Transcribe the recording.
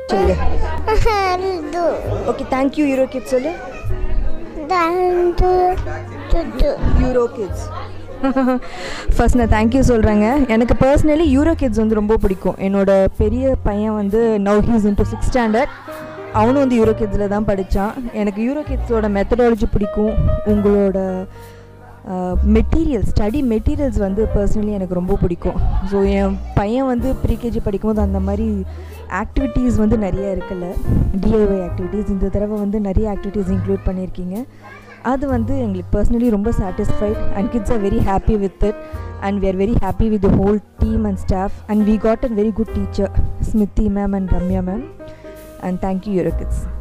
சொல்லுங்க Hello. Okay thank you EuroKids சொல்லு Dandu. Dudu. EuroKids first நான் thank you சொல்கிறேங்க எனக்கு பர்சனலி யூரோ கிட்ஸ் வந்து ரொம்ப பிடிக்கும் என்னோட பெரிய பையன் வந்து now he's into six standard அவனும் வந்து யூரோ கிட்ஸில் தான் படித்தான் எனக்கு யூரோ கிட்ஸோட மெத்தடாலஜி பிடிக்கும் உங்களோட மெட்டீரியல் ஸ்டடி மெட்டீரியல்ஸ் வந்து பர்சனலி எனக்கு ரொம்ப பிடிக்கும் ஸோ என் பையன் வந்து ப்ரீகேஜி படிக்கும்போது அந்த மாதிரி ஆக்டிவிட்டீஸ் வந்து நிறைய இருக்குல்ல டிஐஒய் ஆக்டிவிட்டீஸ் இந்த தடவை வந்து நிறைய ஆக்டிவிட்டீஸ் இன்க்ளூட் பண்ணியிருக்கீங்க அது வந்து எங்களுக்கு பர்சனலி ரொம்ப satisfied and kids are very happy with it and we are very happy with the whole team and staff and we got a very good teacher Smriti ma'am and Ramya ma'am and thank you euro kids